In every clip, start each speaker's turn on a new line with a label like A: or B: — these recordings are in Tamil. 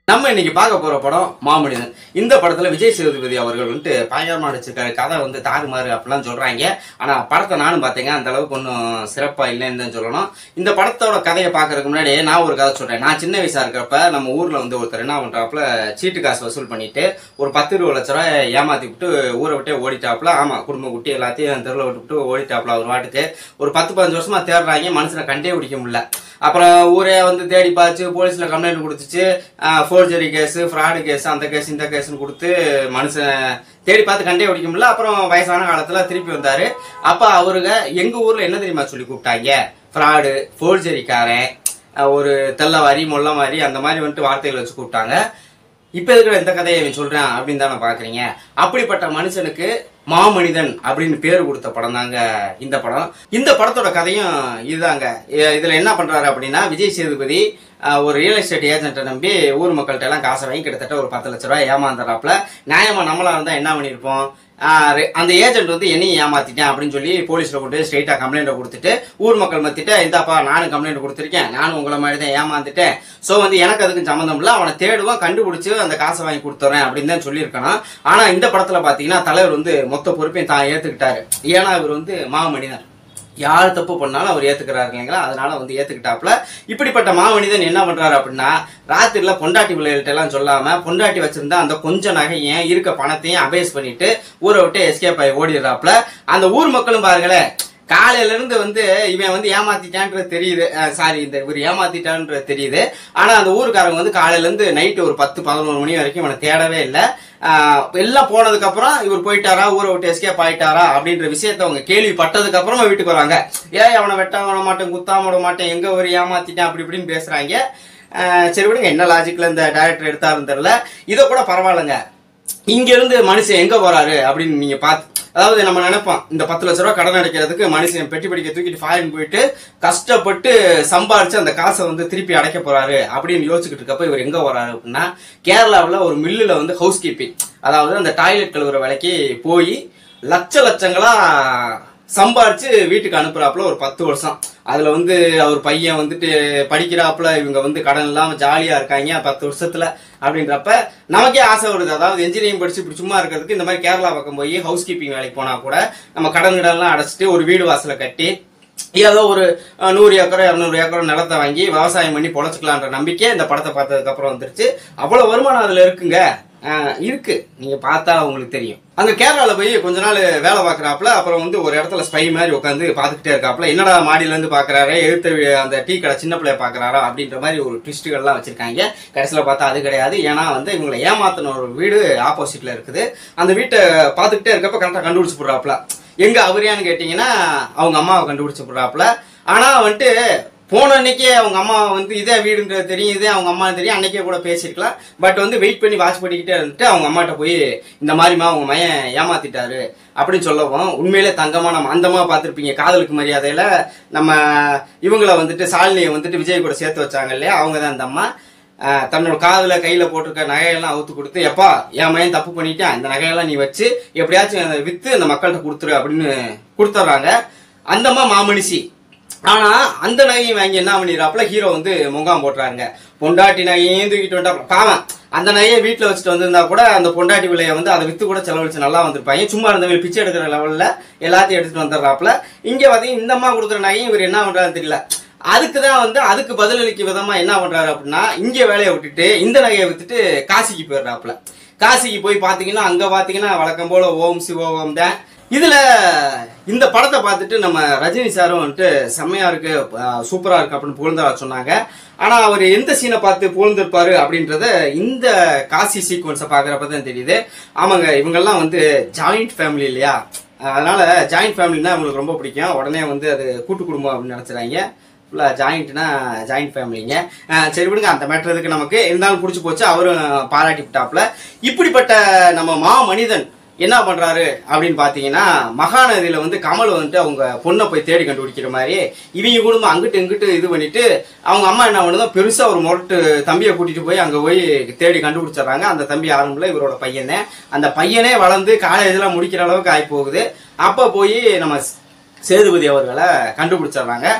A: நம்ம இன்னைக்கு பார்க்க போற படம் மாமனிதன் இந்த படத்துல விஜய் சேதுபதி அவர்கள் வந்துட்டு பயங்கரமா நடிச்சிருக்காரு கதை வந்து தாறுமாறு அப்படிலாம் சொல்றாங்க ஆனா படத்தை நானும் பார்த்தேங்க அந்த அளவுக்கு ஒன்றும் சிறப்பா இல்லைன்னு தான் சொல்லணும் இந்த படத்தோட கதையை பார்க்கறதுக்கு முன்னாடி நான் ஒரு கதை சொல்றேன் நான் சின்ன வயசா இருக்கிறப்ப நம்ம ஊர்ல வந்து ஒருத்தர் என்ன பண்றாப்புல சீட்டு காசு வசூல் பண்ணிட்டு ஒரு பத்து இருபது லட்ச ரூபாய் ஏமாத்தி விட்டு ஊரை விட்டே ஓடிட்டாப்புல ஆமா குடும்ப குட்டி எல்லாத்தையும் தெருவில் விட்டுவிட்டு ஓடிட்டாப்புல அவர் வாட்டுக்கு ஒரு பத்து பதினஞ்சு வருஷமா தேடுறாங்க மனுஷனை கண்டே பிடிக்க முடியல அப்புறம் ஊரே வந்து தேடி பார்த்து போலீஸ்ல கம்ப்ளைண்ட் கொடுத்துச்சு ஃபோர்ஜரி கேஸ் ஃப்ராடு கேஸ் அந்த கேஸ் இந்த கேஸ்னு கொடுத்து மனுஷன் தேடி பார்த்து கண்டே பிடிக்க முடியல அப்புறம் வயசான காலத்துல திருப்பி வந்தாரு அப்ப அவருங்க எங்க ஊர்ல என்ன தெரியுமா சொல்லி கூப்பிட்டாங்க ஃப்ராடு ஃபோர்ஜரிக்காரன் அஹ் ஒரு தெல்லவாரி மொல்லவாரி அந்த மாதிரி வந்துட்டு வார்த்தைகள் வச்சு கூப்பிட்டாங்க இப்ப இருக்கிற இந்த கதையை இவன் சொல்றான் அப்படின்னு தானே பாக்குறீங்க அப்படிப்பட்ட மனுஷனுக்கு மாமனிதன் அப்படின்னு பேர் கொடுத்த படம் தாங்க இந்த படம் இந்த படத்தோட கதையும் இதுதாங்க இ- இதுல என்ன பண்றாரு அப்படின்னா விஜய் சேதுபதி அஹ், ஒரு ரியல் எஸ்டேட் ஏஜென்ட்டை நம்பி ஊர் மக்கள்கிட்ட எல்லாம் காசை வாங்கி கிட்டத்தட்ட ஒரு பத்து லட்ச ரூபாய் ஏமாந்துறாப்புல நியாயமா நம்மளா இருந்தா என்ன பண்ணிருப்போம் ஆஹ் ரெ- அந்த ஏஜென்ட் வந்து என்னையும் ஏமாத்திட்டேன் அப்படின்னு சொல்லி போலீஸ்ல கொண்டு ஸ்ட்ரெயிட்டா கம்ப்ளைண்ட் கொடுத்துட்டு ஊர் மக்கள் மத்திட்ட இந்தாப்பா நானும் கம்ப்ளைண்ட் கொடுத்துருக்கேன் நானும் உங்களை மாதிரி தான் ஏமாந்துட்டேன் சோ வந்து எனக்கு அதுக்கும் சம்மந்தம் இல்ல அவனை தேடுவான் கண்டுபிடிச்சு அந்த காசை வாங்கி கொடுத்துறேன் அப்படின்னு தான் சொல்லியிருக்கணும் ஆனா இந்த படத்துல பாத்தீங்கன்னா தலைவர் வந்து மொத்த பொறுப்பையும் தான் ஏத்துக்கிட்டாரு ஏன்னா இவர் வந்து மாமனிதன் யார் தப்பு பண்ணாலும் அவர் ஏத்துக்கிறாரு இல்லைங்களா அதனால வந்து ஏத்துக்கிட்டாப்ல இப்படிப்பட்ட மாமனிதன் என்ன பண்றாரு அப்படின்னா ராத்திரில பொண்டாட்டி பிள்ளைகள்ட்ட எல்லாம் சொல்லாம பொண்டாட்டி வச்சிருந்தா அந்த கொஞ்ச நகையும் இருக்க பணத்தையும் அபேஸ் பண்ணிட்டு ஊரை விட்டு எஸ்கேப் ஆகி ஓடிடுறாப்ல அந்த ஊர் மக்களும் பாருங்களேன் காலையில இருந்து வந்து இவன் வந்து ஏமாத்திட்டான்றது தெரியுது சாரி இந்த இவர் ஏமாத்திட்டான்றது தெரியுது ஆனா அந்த ஊருக்காரங்க வந்து காலையில இருந்து நைட்டு ஒரு பத்து பதினோரு மணி வரைக்கும் இவனை தேடவே இல்லை எல்லாம் போனதுக்கு அப்புறம் இவர் போயிட்டாரா ஊரை விட்டு எஸ்கேப் ஆயிட்டாரா அப்படின்ற விஷயத்த அவங்க கேள்விப்பட்டதுக்கு அப்புறமா வீட்டுக்கு வராங்க ஏன் அவனை வெட்டாம விட மாட்டேன் குத்தாம விட மாட்டேன் எங்க ஒரு ஏமாத்திட்டேன் அப்படி இப்படின்னு பேசுறாங்க ஆஹ் சரி விடுங்க என்ன லாஜிக்ல இந்த டைரக்டர் எடுத்தாருன்னு தெரியல இதை கூட பரவாயில்லைங்க இங்க இருந்து மனுஷன் எங்க போறாரு அப்படின்னு நீங்க பாத்து அதாவது நம்ம நினைப்போம் இந்த பத்து லட்ச ரூபாய் கடன் அடைக்கிறதுக்கு மனுஷன் பெட்டி படிக்க தூக்கிட்டு ஃபாரின் போயிட்டு கஷ்டப்பட்டு சம்பாரிச்சு அந்த காசை வந்து திருப்பி அடைக்க போறாரு அப்படின்னு யோசிச்சுக்கிட்டு இருக்கப்ப இவர் எங்க வராரு அப்படின்னா கேரளாவுல ஒரு மில்லுல வந்து ஹவுஸ் கீப்பிங் அதாவது அந்த டாய்லெட் கழுவுற வேலைக்கு போய் லட்ச லட்சங்களா சம்பாரிச்சு வீட்டுக்கு அனுப்புறாப்புல ஒரு பத்து வருஷம் அதுல வந்து அவர் பையன் வந்துட்டு படிக்கிறாப்புல இவங்க வந்து கடன் இல்லாம ஜாலியா இருக்காங்க பத்து வருஷத்துல அப்படின்றப்ப நமக்கே ஆசை வருது அதாவது என்ஜினியரிங் படிச்சு இப்படி சும்மா இருக்கிறதுக்கு இந்த மாதிரி கேரளா பக்கம் போய் ஹவுஸ் கீப்பிங் வேலைக்கு போனா கூட நம்ம கடன் கிடன்லாம் அடைச்சிட்டு ஒரு வீடு வாசலை கட்டி ஏதோ ஒரு அஹ், நூறு ஏக்கரோ இரநூறு ஏக்கரோ நிலத்தை வாங்கி விவசாயம் பண்ணி பொழைச்சிக்கலான்ற நம்பிக்கை இந்த படத்தை பார்த்ததுக்கு அப்புறம் வந்துருச்சு அவ்வளவு வருமானம் அதுல இருக்குங்க அஹ், இருக்கு நீங்க பார்த்தா உங்களுக்கு தெரியும் அங்க கேரளால போய் கொஞ்ச நாள் வேலை பார்க்கறாப்புல அப்புறம் வந்து ஒரு இடத்துல ஸ்பை மாதிரி உட்காந்து பார்த்துக்கிட்டே இருக்காப்புல என்னடா மாடியில இருந்து பாக்குறாரு எழுத்து அந்த டீ கடை சின்ன பிள்ளைய பாக்குறாரா அப்படின்ற மாதிரி ஒரு ட்விஸ்ட்டுகள்லாம் வச்சிருக்காங்க கடைசியில பார்த்தா அது கிடையாது ஏன்னா வந்து இவங்களை ஏமாத்தின ஒரு வீடு ஆப்போசிட்ல இருக்குது அந்த வீட்டை பார்த்துக்கிட்டே இருக்கப்ப கரெக்டா கண்டுபிடிச்சு போடுறாப்புல எங்க அவரியான்னு கேட்டீங்கன்னா அவங்க அம்மாவை கண்டுபிடிச்சு போடுறாப்புல ஆனா வந்துட்டு போன அன்னைக்கே அவங்க அம்மா வந்து இதே வீடுன்றது தெரியும் இதே அவங்க அம்மா தெரியும் அன்னைக்கே கூட பேசியிருக்கலாம் பட் வந்து வெயிட் பண்ணி வாட்ச் பண்ணிக்கிட்டே இருந்துட்டு அவங்க அம்மாட்ட போய் இந்த மாதிரிமா அவங்க மயன் ஏமாத்திட்டாரு அப்படின்னு சொல்லவும் உண்மையிலே தங்கமா நம்ம அந்தமா பார்த்திருப்பீங்க காதலுக்கு மரியாதையில நம்ம இவங்கள வந்துட்டு சாலினியை வந்துட்டு விஜய் கூட சேர்த்து வச்சாங்க இல்லையா அவங்க தான் அந்த அம்மா ஆஹ் தன்னோட காதுல கையில போட்டிருக்க நகையெல்லாம் அவுத்து கொடுத்து எப்பா என் மயன் தப்பு பண்ணிட்டான் இந்த நகையெல்லாம் நீ வச்சு எப்படியாச்சும் அதை வித்து அந்த மக்கள்கிட்ட கொடுத்துரு அப்படின்னு கொடுத்துட்றாங்க அந்தம்மா மாமனிசி ஆனா அந்த நகையும் வாங்கி என்ன பண்ணிடுறாப்புல ஹீரோ வந்து முகாம் போட்டுறாங்க பொண்டாட்டி நகையும் தூக்கிட்டு வந்தா பாவம் அந்த நகையை வீட்டுல வச்சுட்டு வந்திருந்தா கூட அந்த பொண்டாட்டி விலைய வந்து அதை வித்து கூட செலவழிச்சு நல்லா வந்திருப்பாங்க சும்மா இருந்தவங்க பிச்சை எடுக்கிற லெவல்ல எல்லாத்தையும் எடுத்துட்டு வந்துடுறாப்புல இங்க பாத்தீங்கன்னா இந்த அம்மா கொடுக்குற நகையும் இவர் என்ன பண்றாருன்னு தெரியல அதுக்கு தான் வந்து அதுக்கு பதிலளிக்க விதமா என்ன பண்றாரு அப்படின்னா இங்க வேலையை விட்டுட்டு இந்த நகையை வித்துட்டு காசிக்கு போயிடுறாப்புல காசிக்கு போய் பாத்தீங்கன்னா அங்க பாத்தீங்கன்னா வழக்கம் போல ஓம் சிவோம் தான் இதுல இந்த படத்தை பார்த்துட்டு நம்ம ரஜினி சாரும் வந்துட்டு செம்மையா இருக்கு அஹ் சூப்பரா இருக்கு அப்படின்னு புகழ்ந்தா சொன்னாங்க ஆனா அவர் எந்த சீனை பார்த்து புகழ்ந்திருப்பாரு அப்படின்றத இந்த காசி சீக்வன்ஸை பாக்குறப்ப தான் தெரியுது ஆமாங்க இவங்கெல்லாம் வந்து ஜாயிண்ட் ஃபேமிலி இல்லையா அதனால ஜாயிண்ட் ஃபேமிலினா அவங்களுக்கு ரொம்ப பிடிக்கும் உடனே வந்து அது கூட்டு குடும்பம் அப்படின்னு நினைச்சுறாங்க ஃபுல்லாக ஜாயிண்ட்னா ஜாயிண்ட் ஃபேமிலிங்க அஹ் சரி விடுங்க அந்த மேட்டருக்கு நமக்கு இருந்தாலும் பிடிச்சி போச்சு அவரும் பாராட்டி விட்டாப்ல இப்படிப்பட்ட நம்ம மா மனிதன் என்ன பண்றாரு அப்படின்னு பாத்தீங்கன்னா மகாநதியில வந்து கமல் வந்துட்டு அவங்க பொண்ணை போய் தேடி கண்டுபிடிக்கிற மாதிரி இவங்க குடும்பம் அங்கிட்டு இங்கிட்டு இது பண்ணிட்டு அவங்க அம்மா என்ன பண்ணுதோ பெருசா ஒரு முரட்டு தம்பியை கூட்டிட்டு போய் அங்க போய் தேடி கண்டுபிடிச்சிடுறாங்க அந்த தம்பி ஆரம்பில் இவரோட பையனே அந்த பையனே வளர்ந்து காலேஜ்ல முடிக்கிற அளவுக்கு ஆகி போகுது அப்ப போய் நம்ம சேதுபதி அவர்களை கண்டுபிடிச்சிடுறாங்க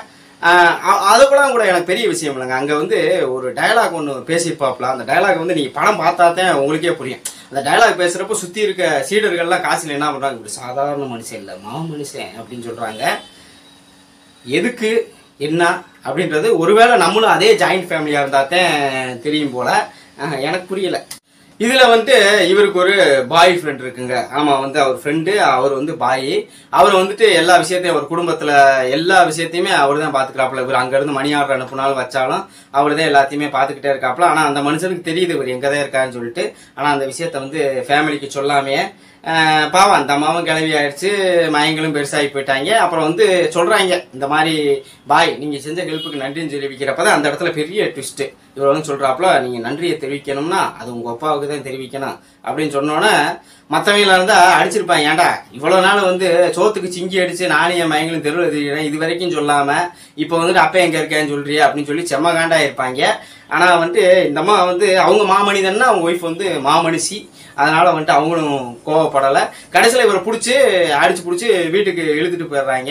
A: அதுக்கெல்லாம் கூட எனக்கு பெரிய விஷயம் இல்லைங்க அங்கே வந்து ஒரு டயலாக் ஒன்று பேசியிருப்பாப்ல அந்த டயலாக் வந்து நீங்கள் படம் பார்த்தா தான் உங்களுக்கே புரியும் அந்த டயலாக் பேசுகிறப்ப சுற்றி இருக்க சீடர்கள்லாம் காசில் என்ன பண்ணுறாங்க இப்படி சாதாரண மனுஷன் இல்லை மா மனுஷன் அப்படின்னு சொல்கிறாங்க எதுக்கு என்ன அப்படின்றது ஒருவேளை நம்மளும் அதே ஜாயிண்ட் ஃபேமிலியாக இருந்தால் தான் தெரியும் போல அஹ், எனக்கு புரியல இதில் வந்துட்டு இவருக்கு ஒரு பாய் ஃப்ரெண்ட் இருக்குங்க ஆமாம் வந்து அவர் ஃப்ரெண்டு அவர் வந்து பாய் அவர் வந்துட்டு எல்லா விஷயத்தையும் அவர் குடும்பத்தில் எல்லா விஷயத்தையுமே அவர் தான் பார்த்துக்கிறாப்புல இவர் அங்கேருந்து மணி ஆர்டர் அனுப்புனாலும் வச்சாலும் அவர் தான் எல்லாத்தையுமே பார்த்துக்கிட்டே இருக்காப்புல ஆனால் அந்த மனுஷனுக்கு தெரியுது இவர் எங்கே தான் இருக்காருன்னு சொல்லிட்டு ஆனால் அந்த விஷயத்த வந்து ஃபேமிலிக்கு சொல்லாமையே ஆஹ் பாவம் அந்த அம்மாவும் கிளவி ஆயிடுச்சு மயங்களும் பெருசாகி போயிட்டாங்க அப்புறம் வந்து சொல்றாங்க இந்த மாதிரி பாய் நீங்க செஞ்ச ஹெல்ப்புக்கு நன்றின்னு தெரிவிக்கிறப்ப தான் அந்த இடத்துல பெரிய ட்விஸ்ட் இவர் வந்து சொல்றாப்புல நீங்க நன்றியை தெரிவிக்கணும்னா அது உங்க அப்பாவுக்கு தான் தெரிவிக்கணும் அப்படின்னு சொன்னோன்னே மற்றவங்கள இருந்தா அடிச்சிருப்பாங்க ஏன்டா இவ்வளவு நாள் வந்து சோத்துக்கு சிங்கி அடிச்சு நானும் என் மயங்களும் தெருவில் தெரியுறேன் இது வரைக்கும் சொல்லாம இப்போ வந்துட்டு அப்பா எங்க இருக்கேன்னு சொல்றியே அப்படின்னு சொல்லி செம்ம காண்டா இருப்பாங்க ஆனா வந்துட்டு இந்த அம்மா வந்து அவங்க மாமனிதன்னா அவங்க ஒய்ஃப் வந்து மாமனிசி அதனால வந்துட்டு அவங்களும் கோவப்படலை கடைசியில் இவரை பிடிச்சி அடிச்சு பிடிச்சி வீட்டுக்கு இழுத்துட்டு போயிடுறாங்க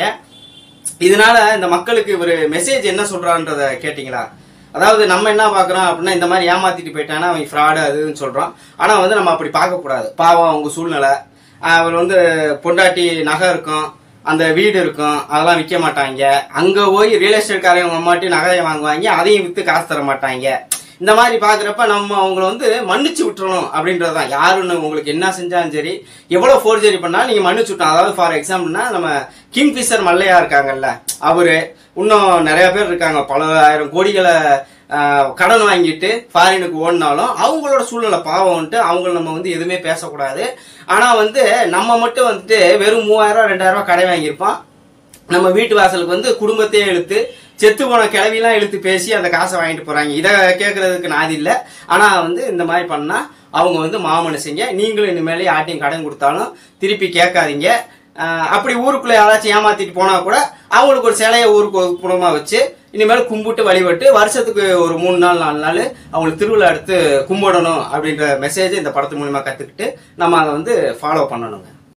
A: இதனால இந்த மக்களுக்கு இவர் மெசேஜ் என்ன சொல்றான்றத கேட்டிங்களா அதாவது நம்ம என்ன பார்க்குறோம் அப்படின்னா இந்த மாதிரி ஏமாத்திட்டு போயிட்டானா அவன் ஃப்ராடு அதுன்னு சொல்றோம் ஆனா வந்து நம்ம அப்படி பார்க்கக்கூடாது பாவம் அவங்க சூழ்நிலை ஆஹ் அவர் வந்து பொண்டாட்டி நகை இருக்கும் அந்த வீடு இருக்கும் அதெல்லாம் விற்க மாட்டாங்க அங்க போய் ரியல் எஸ்டேட்காரங்க அம்மாட்டி நகையை வாங்குவாங்க அதையும் வித்து காசு தர மாட்டாங்க இந்த மாதிரி பாக்குறப்ப நம்ம அவங்கள வந்து மன்னிச்சு விட்டுறணும் அப்படின்றது தான் யாருன்னு உங்களுக்கு என்ன செஞ்சாலும் சரி எவ்வளவு ஃபோர்ஜரி பண்ணாலும் நீங்க மன்னிச்சு விட்டணும் அதாவது ஃபார் எக்ஸாம்பிள்னா நம்ம கிங் ஃபிஷர் மல்லையா இருக்காங்கல்ல அவரு இன்னும் நிறைய பேர் இருக்காங்க பல ஆயிரம் கோடிகளை ஆஹ், கடன் வாங்கிட்டு ஃபாரினுக்கு ஓடினாலும் அவங்களோட சூழ்நிலை பாவம்ன்ட்டு அவங்கள நம்ம வந்து எதுவுமே பேசக்கூடாது ஆனா வந்து நம்ம மட்டும் வந்துட்டு வெறும் மூவாயிரம் ரூபாய் ரெண்டாயிரம் ரூபாய் கடை வாங்கியிருப்போம் நம்ம வீட்டு வாசலுக்கு வந்து குடும்பத்தையே இழுத்து செத்து போன கிளவிலாம் இழுத்து பேசி அந்த காசை வாங்கிட்டு போறாங்க இதை கேட்கறதுக்கு நாதி இல்லை ஆனா வந்து இந்த மாதிரி பண்ணா அவங்க வந்து மாமனுஷங்க நீங்களும் இனிமேலே யார்ட்டையும் கடன் கொடுத்தாலும் திருப்பி கேட்காதீங்க ஆஹ் அப்படி ஊருக்குள்ள யாராச்சும் ஏமாத்திட்டு போனா கூட அவங்களுக்கு ஒரு சிலையை ஊருக்கு ஒதுக்குப்புறமா வச்சு இனிமேல் கும்பிட்டு வழிபட்டு வருஷத்துக்கு ஒரு மூணு நாள் நாலு நாள் அவங்களுக்கு திருவிழா எடுத்து கும்பிடணும் அப்படின்ற மெசேஜ் இந்த படத்து மூலியமா கத்துக்கிட்டு நம்ம அதை வந்து ஃபாலோ பண்ணணுங்க